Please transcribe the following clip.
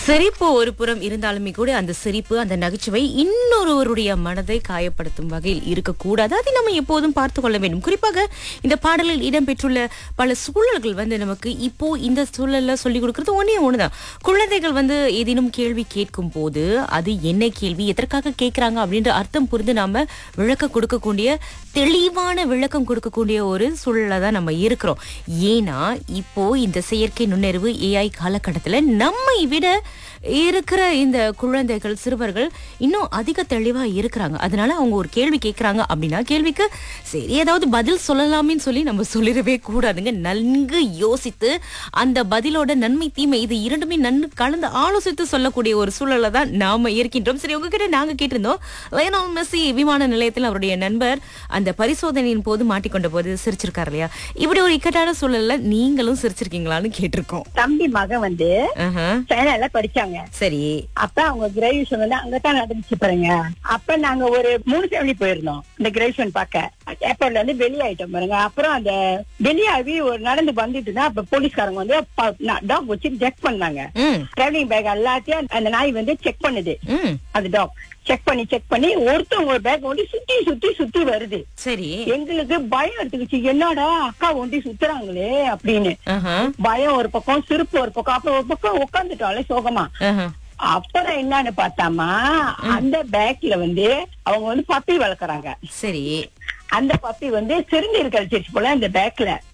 சிரிப்பு ஒரு புறம் இருந்தாலுமே கூட அந்த சிரிப்பு அந்த நகைச்சுவை இன்னொருவருடைய மனதை காயப்படுத்தும் வகையில் இருக்கக்கூடாது அதை நம்ம எப்போதும் பார்த்து கொள்ள வேண்டும் குறிப்பாக இந்த பாடலில் இடம்பெற்றுள்ள பல சூழல்கள் வந்து நமக்கு இப்போ இந்த சூழல்ல சொல்லி கொடுக்கறது ஒன்னே ஒண்ணுதான் குழந்தைகள் வந்து ஏதேனும் கேள்வி கேட்கும் போது அது என்ன கேள்வி எதற்காக கேட்கறாங்க அப்படின்ற அர்த்தம் புரிந்து நாம விளக்கம் கொடுக்கக்கூடிய தெளிவான விளக்கம் கொடுக்கக்கூடிய ஒரு சூழல்ல தான் நம்ம இருக்கிறோம் ஏன்னா இப்போ இந்த செயற்கை நுண்ணறிவு ஏஐ காலகட்டத்துல நம்மை விட இருக்கிற இந்த குழந்தைகள் சிறுவர்கள் இன்னும் அதிக தெளிவா இருக்கிறாங்க அதனால அவங்க ஒரு கேள்வி கேட்கறாங்க அப்படின்னா கேள்விக்கு சரி ஏதாவது பதில் சொல்லலாமேன்னு சொல்லி நம்ம சொல்லிடவே கூடாதுங்க நன்கு யோசித்து அந்த பதிலோட நன்மை தீமை இது இரண்டுமே நன்கு கலந்து ஆலோசித்து சொல்லக்கூடிய ஒரு சூழல்ல தான் நாம இருக்கின்றோம் சரி உங்ககிட்ட நாங்க கேட்டிருந்தோம் லயனல் மெஸ்ஸி விமான நிலையத்தில் அவருடைய நண்பர் அந்த பரிசோதனையின் போது மாட்டிக்கொண்ட போது சிரிச்சிருக்காரு இல்லையா இப்படி ஒரு இக்கட்டான சூழல்ல நீங்களும் சிரிச்சிருக்கீங்களான்னு கேட்டிருக்கோம் தம்பி மகன் வந்து ஆஹா. சைனால படிச்சாங்க சரி அப்ப அவங்க கிராஜுவேஷன் வந்து அங்கதான் நடந்துச்சு பாருங்க அப்ப நாங்க ஒரு மூணு ஃபேமிலி போயிருந்தோம் இந்த கிராஜுவேஷன் பார்க்க ஏர்போர்ட்ல இருந்து வெளியாயிட்டோம் பாருங்க அப்புறம் அந்த வெளியாகி ஒரு நடந்து வந்துட்டு தான் அப்ப போலீஸ்காரங்க வந்து டாக் வச்சு செக் பண்ணாங்க ம் டிராவலிங் பேக் எல்லாத்தையும் அந்த நாய் வந்து செக் பண்ணுது ம் அந்த டாக் செக் பண்ணி செக் பண்ணி ஒருத்தவங்க ஒரு பேக் வந்து சுத்தி சுத்தி சுத்தி வருது சரி எங்களுக்கு பயம் எடுத்துக்கிச்சு என்னடா அக்கா ஒண்டி சுத்துறாங்களே அப்படின்னு ஆஹா பயம் ஒரு பக்கம் சிரிப்பு ஒரு பக்கம் அப்புறம் ஒரு பக்கம் உட்காந்துட்டாலே சோகமா ஆஹா. அப்புறம் என்னன்னு பார்த்தாமா அந்த பேக்ல வந்து அவங்க வந்து பப்பி வளர்க்குறாங்க சரி அந்த பப்பி வந்து சிறுநீர் கழிச்சிருச்சு போல அந்த பேக்ல